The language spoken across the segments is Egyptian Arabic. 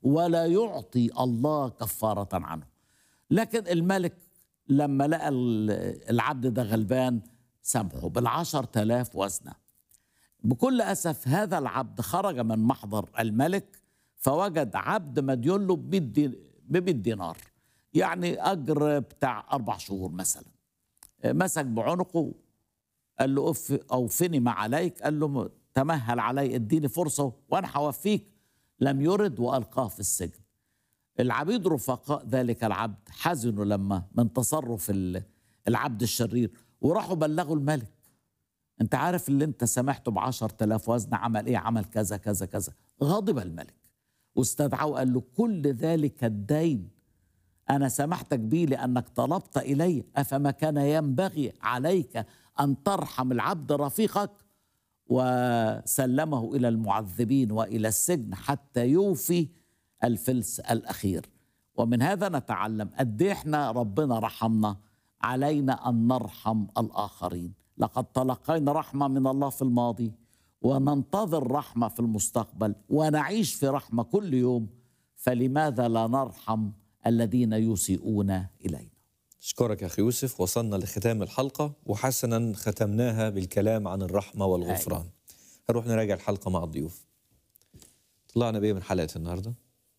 ولا يعطي الله كفارة عنه لكن الملك لما لقى ال- العبد ده غلبان سامحه بالعشر تلاف وزنة بكل أسف هذا العبد خرج من محضر الملك فوجد عبد مديون له ب 100 دينار يعني أجر بتاع أربع شهور مثلا مسك بعنقه قال له أف أوفني ما عليك قال له تمهل علي اديني فرصة وأنا هوفيك لم يرد وألقاه في السجن العبيد رفقاء ذلك العبد حزنوا لما من تصرف ال- العبد الشرير وراحوا بلغوا الملك انت عارف اللي انت سامحته بعشر تلاف وزن عمل ايه عمل كذا كذا كذا غضب الملك واستدعاه وقال له كل ذلك الدين أنا سمحتك به لأنك طلبت إلي أفما كان ينبغي عليك أن ترحم العبد رفيقك وسلمه إلى المعذبين وإلى السجن حتى يوفي الفلس الأخير ومن هذا نتعلم قد إيه احنا ربنا رحمنا علينا أن نرحم الآخرين لقد تلقينا رحمة من الله في الماضي وننتظر رحمة في المستقبل ونعيش في رحمة كل يوم فلماذا لا نرحم الذين يسيئون إلينا أشكرك يا أخي يوسف وصلنا لختام الحلقة وحسنا ختمناها بالكلام عن الرحمة والغفران هنروح نراجع الحلقة مع الضيوف طلعنا بإيه من حلقة النهاردة؟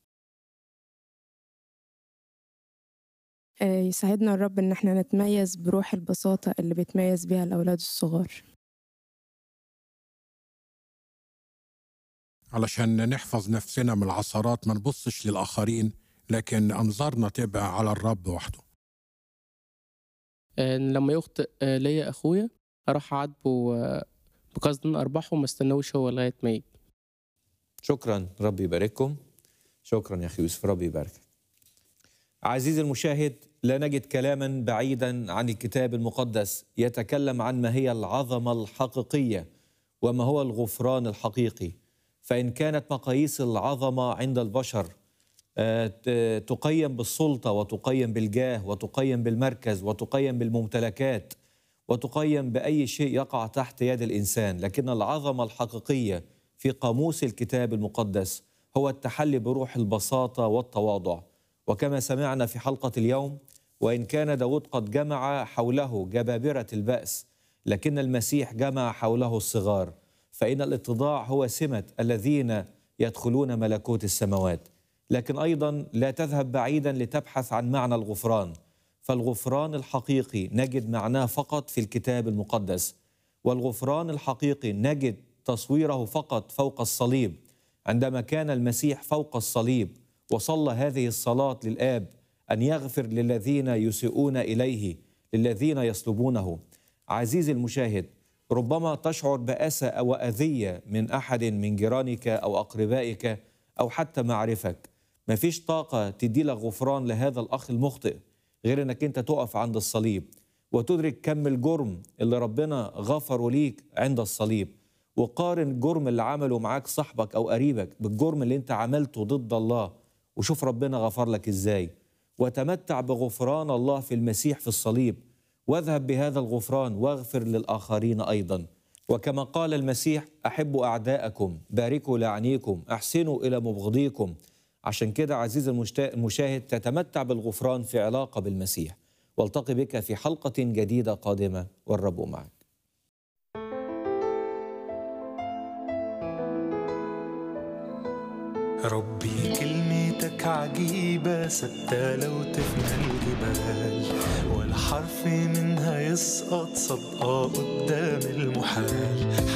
آه، يساعدنا الرب إن احنا نتميز بروح البساطة اللي بيتميز بيها الأولاد الصغار علشان نحفظ نفسنا من العثرات ما نبصش للآخرين لكن أنظارنا تبقى على الرب وحده آه، إن لما يخطئ آه، ليا اخويا اروح اعاتبه آه، بقصد ان اربحه وما استنوش هو لغايه ما يجي شكرا ربي يبارككم شكرا يا أخي يوسف ربي يباركك عزيزي المشاهد لا نجد كلاما بعيدا عن الكتاب المقدس يتكلم عن ما هي العظمة الحقيقية وما هو الغفران الحقيقي فإن كانت مقاييس العظمة عند البشر آه، ت- تقيم بالسلطة وتقيم بالجاه وتقيم بالمركز وتقيم بالممتلكات وتقيم بأي شيء يقع تحت يد الإنسان لكن العظمة الحقيقية في قاموس الكتاب المقدس هو التحلي بروح البساطة والتواضع وكما سمعنا في حلقة اليوم وإن كان داود قد جمع حوله جبابرة البأس لكن المسيح جمع حوله الصغار فإن الاتضاع هو سمة الذين يدخلون ملكوت السماوات لكن أيضا لا تذهب بعيدا لتبحث عن معنى الغفران فالغفران الحقيقي نجد معناه فقط في الكتاب المقدس والغفران الحقيقي نجد تصويره فقط فوق الصليب عندما كان المسيح فوق الصليب وصلى هذه الصلاة للآب أن يغفر للذين يسيئون إليه للذين يصلبونه عزيزي المشاهد ربما تشعر بأسى أو أذية من أحد من جيرانك أو أقربائك أو حتى معرفك مفيش طاقة تدي لك غفران لهذا الأخ المخطئ غير أنك أنت تقف عند الصليب وتدرك كم الجرم اللي ربنا غفره ليك عند الصليب وقارن الجرم اللي عمله معاك صاحبك أو قريبك بالجرم اللي أنت عملته ضد الله وشوف ربنا غفر لك إزاي وتمتع بغفران الله في المسيح في الصليب واذهب بهذا الغفران واغفر للآخرين أيضا وكما قال المسيح أحبوا أعداءكم باركوا لعنيكم أحسنوا إلى مبغضيكم عشان كده عزيزي المشتا- المشاهد تتمتع بالغفران في علاقة بالمسيح والتقي بك في حلقة جديدة قادمة والرب معك ربي كلمتك عجيبة ثابتة لو تفنى الجبال ولا حرف منها يسقط صدقة قدام المحال